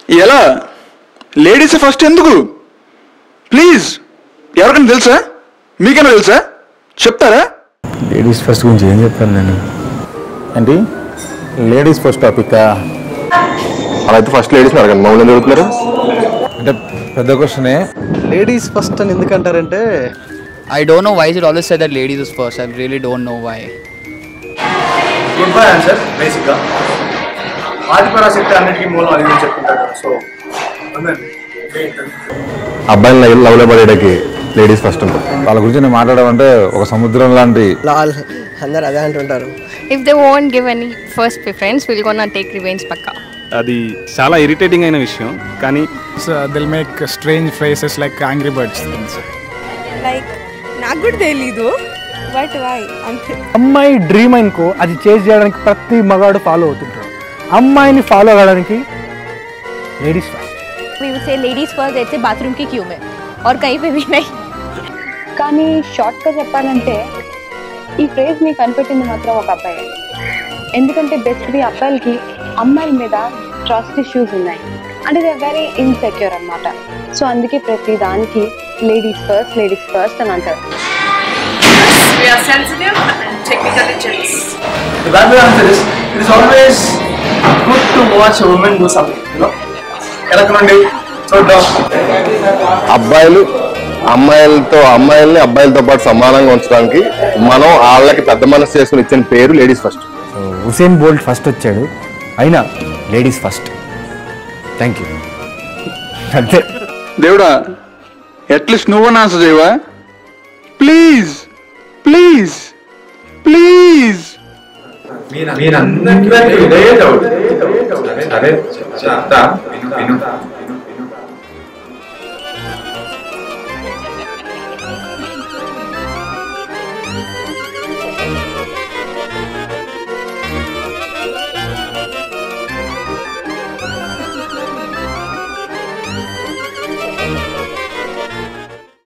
ఎలా ladies first ఎందుకు please ఎవరికైనా తెలుసా మీకైనా తెలుసా చెప్తారా లేడీస్ ఫస్ట్ గురించి ఏం చెప్తాను నేను ఏంటి లేడీస్ ఫస్ట్ టాపిక్ అలా అయితే ఫస్ట్ లేడీస్ అడగండి మమ్మల్ని జరుగుతున్నారు అంటే పెద్ద క్వశ్చనే లేడీస్ ఫస్ట్ అని ఎందుకంటారంటే I don't know why is it always said that ladies is first. I really don't know why. Good bye answer బేసిక్గా ఆదిపరాశక్తి అన్నిటికీ మూలం అది అని చెప్పుకుంటారు కదా సో ఉందండి అబ్బాయిని లవ్ లో పడేయడానికి లేడీస్ ఫస్ట్ ఉంటారు వాళ్ళ గురించి నేను మాట్లాడమంటే ఒక సముద్రం లాంటి అందరు అదే అంటుంటారు If they won't give any first preference, we're gonna take revenge pakka. అది చాలా ఇరిటేటింగ్ అయిన విషయం కానీ they'll make strange faces like Angry Birds Like, నాకు కూడా తెలీదు బట్ వై అంతే అమ్మాయి డ్రీమ్ అనుకో అది చేజ్ చేయడానికి ప్రతి మగాడు ఫాలో అవుతుంటాడు అమ్మాయిని ఫాలో అవ్వడానికి ladies first We would say ladies first, let's say bathroom की क्यों में और कहीं पे भी नहीं కానీ షార్ట్గా చెప్పాలంటే ఈ ఫ్రేజ్ మీకు కనిపెట్టింది మాత్రం ఒక అబ్బాయి ఎందుకంటే బెస్ట్వి అబ్బాయిలకి అమ్మాయిల మీద ట్రస్ట్ ఇష్యూస్ ఉన్నాయి అంటే దే వెరీ ఇన్సెక్యూర్ అన్నమాట సో అందుకే ప్రతి దానికి లేడీస్ ఫస్ట్ లేడీస్ ఫస్ట్ అని అంటారు The valid answer is it is always good to watch a woman do something, you know. వెనక నుండి చూడడం అబ్బాయిలు అమ్మాయిలతో అమ్మాయిల్ని అబ్బాయిలతో పాటు సమానంగా ఉంచడానికి మనం వాళ్ళకి పెద్ద మనసు చేసుకుని ఇచ్చిన పేరు ladies first Usain Bolt first వచ్చాడు అయినా లేడీస్ ఫస్ట్ థ్యాంక్ యూ అంతే దేవుడా అట్లీస్ట్ నువ్వు ఆన్సర్ చేయవా ప్లీజ్ ప్లీజ్ ప్లీజ్ మీరందరికీ ఇదే డౌట్ అదే చెప్తా విను విను